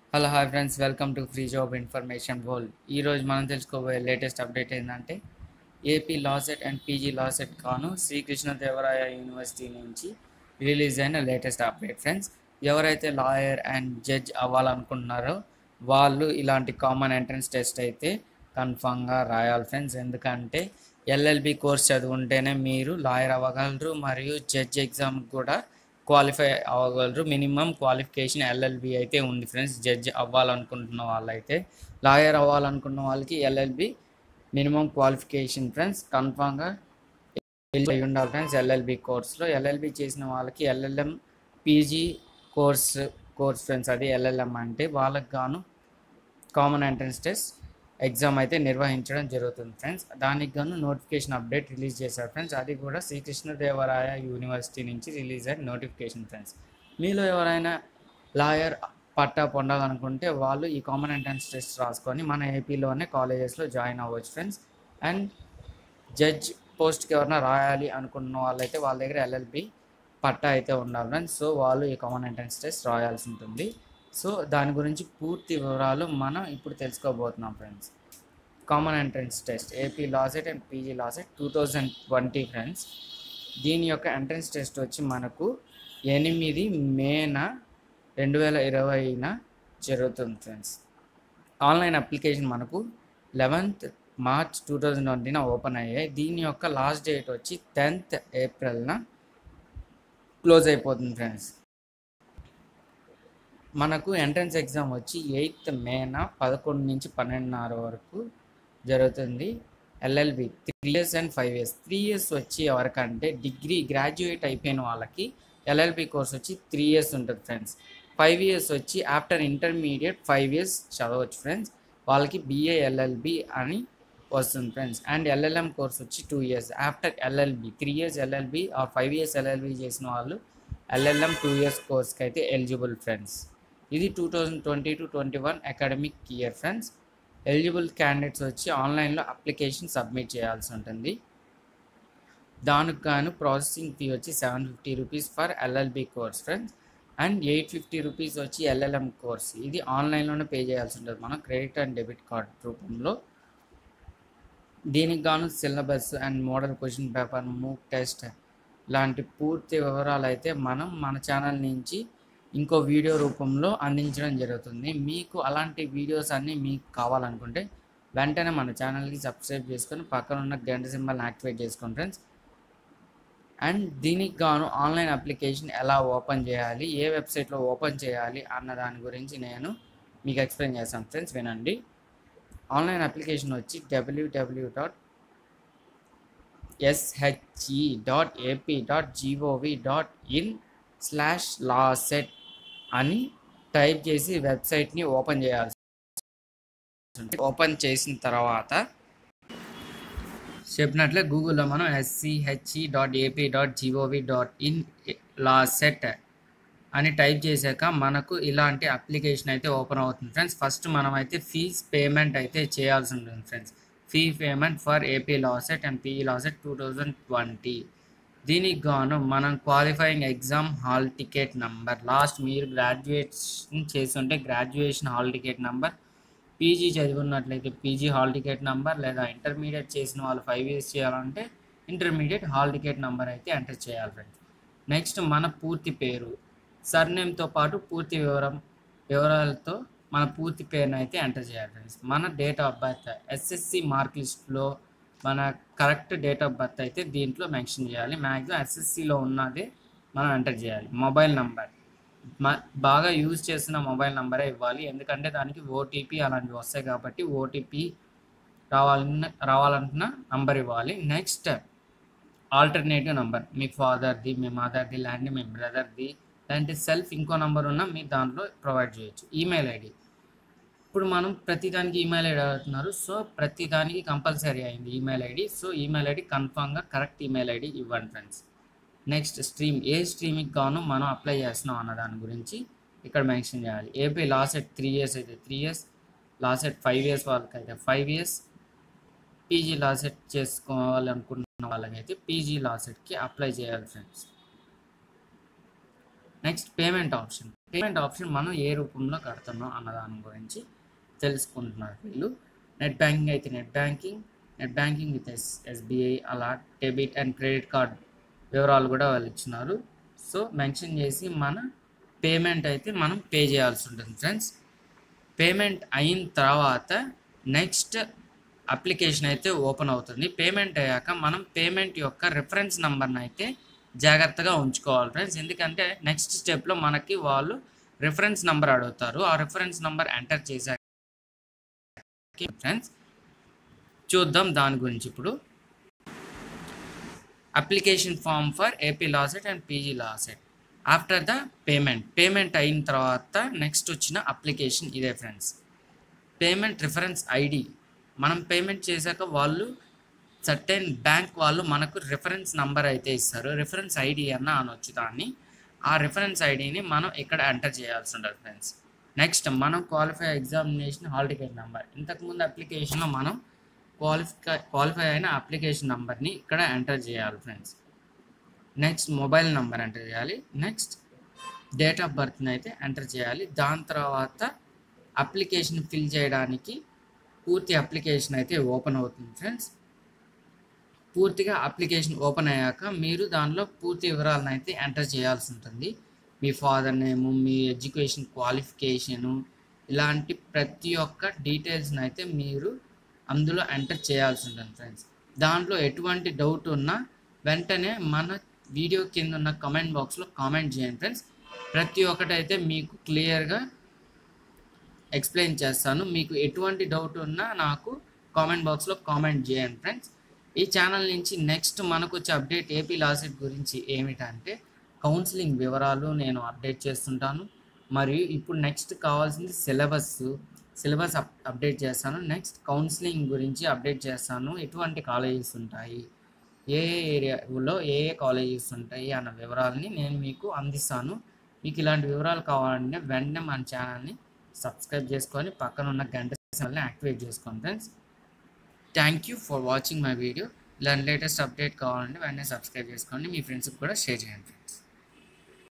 hello hi friends welcome to free job information world ఈరోజు మనం తెలుసుకోబోయే లేటెస్ట్ అప్డేట్ ఏంటంటే AP LAWCET and PG LAWCET కాను Srikrishnadevaraya university నుంచి రిలీజ్ అయిన లేటెస్ట్ అప్డేట్ ఫ్రెండ్స్ ఎవరైతే లాయర్ అండ్ జడ్జ్ అవ్వాలనుకుంటున్నారో వాళ్ళు ఇలాంటి కామన్ ఎంట్రన్స్ టెస్ట్ అయితే కన్ఫామ్గా రాయాలి ఫ్రెండ్స్ ఎందుకంటే ఎల్ఎల్బి కోర్స్ చదువుంటేనే మీరు లాయర్ అవ్వగలరు మరియు జడ్జ్ ఎగ్జామ్ కూడా క్వాలిఫై అవ్వగలరు మినిమం క్వాలిఫికేషన్ ఎల్ఎల్బి అయితే ఉంది ఫ్రెండ్స్ జడ్జ్ అవ్వాలనుకుంటున్న వాళ్ళైతే లాయర్ అవ్వాలనుకున్న వాళ్ళకి ఎల్ఎల్బి మినిమం క్వాలిఫికేషన్ ఫ్రెండ్స్ కన్ఫామ్గా అయి ఉండాలి ఫ్రెండ్స్ ఎల్ఎల్బి కోర్స్లో ఎల్ఎల్బి చేసిన వాళ్ళకి LLM PG course course friends అది ఎల్ఎల్ఎం అంటే వాళ్ళకి గాను కామన్ ఎంట్రన్స్ టెస్ట్ ఎగ్జామ్ అయితే నిర్వహించడం జరుగుతుంది ఫ్రెండ్స్ దానికి గాను నోటిఫికేషన్ అప్డేట్ రిలీజ్ చేశారు ఫ్రెండ్స్ అది కూడా శ్రీకృష్ణదేవరాయ యూనివర్సిటీ నుంచి రిలీజ్ అయిన నోటిఫికేషన్ ఫ్రెండ్స్ మీలో ఎవరైనా లాయర్ పట్టా పొందాలనుకుంటే వాళ్ళు ఈ కామన్ ఎంట్రన్స్ టెస్ట్ రాసుకొని మన ఏపీలోనే కాలేజెస్లో జాయిన్ అవ్వచ్చు ఫ్రెండ్స్ అండ్ జడ్జ్ పోస్ట్కి ఎవరైనా రాయాలి అనుకున్న వాళ్ళైతే వాళ్ళ దగ్గర ఎల్ఎల్బి పట్టా అయితే ఉండాలి ఫ్రెండ్స్ సో వాళ్ళు ఈ కామన్ ఎంట్రన్స్ టెస్ట్ రాయాల్సి ఉంటుంది సో దాని గురించి పూర్తి వివరాలు మనం ఇప్పుడు తెలుసుకోబోతున్నాం friends common entrance test AP LAWCET and PG LAWCET two thousand twenty friends దీని యొక్క ఎంట్రన్స్ టెస్ట్ వచ్చి మనకు ఎనిమిది మేన రెండు వేల ఇరవైన జరుగుతుంది ఫ్రెండ్స్ ఆన్లైన్ అప్లికేషన్ మనకు లెవెన్త్ మార్చ్ టూ థౌజండ్ ట్వంటీన ఓపెన్ అయ్యాయి దీని యొక్క లాస్ట్ డేట్ వచ్చి టెన్త్ ఏప్రిల్న క్లోజ్ అయిపోతుంది ఫ్రెండ్స్ మనకు ఎంట్రన్స్ ఎగ్జామ్ వచ్చి ఎయిత్ మేన పదకొండు నుంచి పన్నెండున్నర వరకు జరుగుతుంది LLB three years and five years three years వచ్చి ఎవరికంటే డిగ్రీ గ్రాడ్యుయేట్ అయిపోయిన వాళ్ళకి ఎల్ఎల్బి కోర్స్ వచ్చి త్రీ ఇయర్స్ ఉంటుంది ఫ్రెండ్స్ ఫైవ్ ఇయర్స్ వచ్చి ఆఫ్టర్ ఇంటర్మీడియట్ ఫైవ్ ఇయర్స్ చదవచ్చు ఫ్రెండ్స్ వాళ్ళకి బిఏ ఎల్ఎల్బి అని వస్తుంది ఫ్రెండ్స్ అండ్ ఎల్ఎల్ఎం కోర్స్ వచ్చి two years after LLB three years LLB or five years LLB చేసిన వాళ్ళు ఎల్ఎల్ఎం టూ ఇయర్స్ కోర్స్కి అయితే ఎలిజిబుల్ ఫ్రెండ్స్ ఇది two thousand twenty to twenty one academic year friends eligible candidates వచ్చి ఆన్లైన్లో application submit చేయాల్సి ఉంటుంది దానికి గాను ప్రాసెసింగ్ ఫీ వచ్చి seven fifty rupees for LLB course friends and eight fifty rupees వచ్చి ఎల్ఎల్ఎం కోర్స్ ఇది ఆన్లైన్లోనే పే చేయాల్సి ఉంటుంది మనం క్రెడిట్ అండ్ డెబిట్ కార్డ్ రూపంలో దీనికి గాను syllabus and model question paper mock test లాంటి పూర్తి వివరాలు అయితే మనం మన ఛానల్ నుంచి ఇంకో వీడియో రూపంలో అందించడం జరుగుతుంది మీకు అలాంటి వీడియోస్ అన్నీ మీకు కావాలనుకుంటే వెంటనే మన ఛానల్కి సబ్స్క్రైబ్ చేసుకొని పక్కన ఉన్న గంట సింబల్ని యాక్టివేట్ చేసుకోండి ఫ్రెండ్స్ అండ్ దీనికి గాను ఆన్లైన్ అప్లికేషన్ ఎలా ఓపెన్ చేయాలి ఏ వెబ్సైట్లో ఓపెన్ చేయాలి అన్న దాని గురించి నేను మీకు ఎక్స్ప్లెయిన్ చేస్తాను ఫ్రెండ్స్ వినండి ఆన్లైన్ అప్లికేషన్ వచ్చి WWW dot SHE dot AP dot GOV dot in slash LAWCET అని టైప్ చేసి వెబ్సైట్ని ఓపెన్ చేయాల్సి ఉంటుంది ఓపెన్ చేసిన తర్వాత చెప్పినట్లే గూగుల్లో మనం SCHE dot AP dot GOV dot in LAWCET అని టైప్ చేశాక మనకు ఇలాంటి అప్లికేషన్ అయితే ఓపెన్ అవుతుంది ఫ్రెండ్స్ ఫస్ట్ మనం అయితే ఫీజ్ పేమెంట్ అయితే చేయాల్సి ఉంటుంది friends fee payment for AP LAWCET and PE LAWCET two thousand twenty దీనికి గాను మనం qualifying exam hall ticket number last మీరు గ్రాడ్యుయేషన్ చేస్తుంటే graduation hall ticket number PG చదివినట్లయితే పీజీ హాల్ టికెట్ నంబర్ లేదా ఇంటర్మీడియట్ చేసిన వాళ్ళు ఫైవ్ ఇయర్స్ చేయాలంటే ఇంటర్మీడియట్ హాల్ టికెట్ నంబర్ అయితే ఎంటర్ చేయాలి ఫ్రెండ్స్ నెక్స్ట్ మన పూర్తి పేరు సర్నేమ్తో పాటు పూర్తి వివరం వివరాలతో మన పూర్తి పేరుని అయితే ఎంటర్ చేయాలి ఫ్రెండ్స్ మన date of birth SSC mark లిస్ట్లో మన కరెక్ట్ డేట్ ఆఫ్ బర్త్ అయితే దీంట్లో మెన్షన్ చేయాలి మ్యాక్సిమం ఎస్ఎస్సిలో ఉన్నదే మనం ఎంటర్ చేయాలి మొబైల్ నంబర్ బాగా యూజ్ చేస్తున్న మొబైల్ నంబరే ఇవ్వాలి ఎందుకంటే దానికి ఓటీపీ అలాంటివి వస్తాయి కాబట్టి ఓటీపీ రావాలన్న రావాలనుకున్న నంబర్ ఇవ్వాలి నెక్స్ట్ ఆల్టర్నేటివ్ నంబర్ మీ ఫాదర్ది మీ మదర్ది లేదంటే మీ బ్రదర్ది లేదంటే సెల్ఫ్ ఇంకో నంబర్ ఉన్నా మీరు దాంట్లో ప్రొవైడ్ చేయొచ్చు ఈమెయిల్ ఐడి ఇప్పుడు మనం ప్రతిదానికి ఈమెయిల్ ఐడి అడుగుతున్నారు సో ప్రతిదానికి కంపల్సరీ అయింది email ID so email ID కన్ఫామ్గా కరెక్ట్ ఈమెయిల్ ఐడి ఇవ్వండి ఫ్రెండ్స్ నెక్స్ట్ స్ట్రీమ్ ఏ స్ట్రీమ్కి గాను మనం అప్లై చేస్తున్నాం అన్న దాని గురించి ఇక్కడ మెన్షన్ చేయాలి ఏపీ లాసెట్ త్రీ ఇయర్స్ అయితే three years LAWCET five years వాళ్ళకైతే ఫైవ్ ఇయర్స్ పీజీ లాసెట్ చేసుకోవాలనుకుంటున్న వాళ్ళకైతే పీజీ లాసెట్కి అప్లై చేయాలి friends next payment option payment option మనం ఏ రూపంలో కడుతున్నాం అన్న దాని గురించి తెలుసుకుంటున్నారు వీళ్ళు నెట్ బ్యాంకింగ్ అయితే net banking net banking with S SBI అలా డెబిట్ అండ్ క్రెడిట్ కార్డ్ వివరాలు కూడా వాళ్ళు ఇచ్చినారు సో మెన్షన్ చేసి మన పేమెంట్ అయితే మనం పే చేయాల్సి ఉంటుంది ఫ్రెండ్స్ పేమెంట్ అయిన తర్వాత నెక్స్ట్ అప్లికేషన్ అయితే ఓపెన్ అవుతుంది పేమెంట్ అయ్యాక మనం పేమెంట్ యొక్క రిఫరెన్స్ నెంబర్ని అయితే జాగ్రత్తగా ఉంచుకోవాలి ఫ్రెండ్స్ ఎందుకంటే నెక్స్ట్ స్టెప్లో మనకి వాళ్ళు రిఫరెన్స్ నెంబర్ అడుగుతారు ఆ రిఫరెన్స్ నెంబర్ ఎంటర్ చేశాక ఫ్రెండ్స్ చూద్దాం దాని గురించి ఇప్పుడు application form for AP LAWCET and PG LAWCET after the payment payment అయిన తర్వాత నెక్స్ట్ వచ్చిన అప్లికేషన్ ఇదే ఫ్రెండ్స్ పేమెంట్ రిఫరెన్స్ ఐడి మనం పేమెంట్ చేశాక వాళ్ళు సర్టెన్ బ్యాంక్ వాళ్ళు మనకు రిఫరెన్స్ నంబర్ అయితే ఇస్తారు రిఫరెన్స్ ఐడి అన్న అనొచ్చు దాన్ని ఆ రిఫరెన్స్ ఐడిని మనం ఇక్కడ ఎంటర్ చేయాల్సి ఉంటుంది ఫ్రెండ్స్ నెక్స్ట్ మనం qualify examination hall ticket number ఇంతకుముందు అప్లికేషన్లో మనం క్వాలిఫై క్వాలిఫై అయిన అప్లికేషన్ నెంబర్ని ఇక్కడ ఎంటర్ చేయాలి friends next mobile number enter చేయాలి నెక్స్ట్ డేట్ ఆఫ్ బర్త్ని అయితే ఎంటర్ చేయాలి దాని తర్వాత అప్లికేషన్ ఫిల్ చేయడానికి పూర్తి అప్లికేషన్ అయితే ఓపెన్ అవుతుంది ఫ్రెండ్స్ పూర్తిగా అప్లికేషన్ ఓపెన్ అయ్యాక మీరు దానిలో పూర్తి వివరాలను అయితే ఎంటర్ చేయాల్సి ఉంటుంది మీ ఫాదర్ నేము మీ ఎడ్యుకేషన్ క్వాలిఫికేషను ఇలాంటి ప్రతి ఒక్క డీటెయిల్స్ని అయితే మీరు అందులో ఎంటర్ చేయాల్సి ఉంటుంది ఫ్రెండ్స్ దాంట్లో ఎటువంటి డౌట్ ఉన్నా వెంటనే మన వీడియో కింద ఉన్న కామెంట్ బాక్స్లో కామెంట్ చేయండి ఫ్రెండ్స్ ప్రతి ఒక్కటైతే మీకు క్లియర్గా ఎక్స్ప్లెయిన్ చేస్తాను మీకు ఎటువంటి డౌట్ ఉన్నా నాకు కామెంట్ బాక్స్లో కామెంట్ చేయండి ఫ్రెండ్స్ ఈ ఛానల్ నుంచి నెక్స్ట్ మనకు వచ్చే అప్డేట్ ఏపీ లాసెట్ గురించి ఏమిటంటే కౌన్సిలింగ్ వివరాలు నేను అప్డేట్ చేస్తుంటాను మరియు ఇప్పుడు నెక్స్ట్ కావాల్సింది సిలబస్ సిలబస్ అప్ అప్డేట్ చేస్తాను నెక్స్ట్ కౌన్సిలింగ్ గురించి అప్డేట్ చేస్తాను ఎటువంటి కాలేజెస్ ఉంటాయి ఏ ఏ ఏరియాలో ఏ ఏ కాలేజెస్ ఉంటాయి అన్న వివరాలని నేను మీకు అందిస్తాను మీకు ఇలాంటి వివరాలు కావాలంటే వెంటనే మన ఛానల్ని సబ్స్క్రైబ్ చేసుకొని పక్కన ఉన్న గంట సింబల్ని యాక్టివేట్ చేసుకోండి friends thank you for watching my video ఇలాంటి లేటెస్ట్ అప్డేట్ కావాలంటే వెంటనే సబ్స్క్రైబ్ చేసుకోండి మీ ఫ్రెండ్స్కి కూడా షేర్ చేయండి ఫ్రెండ్స్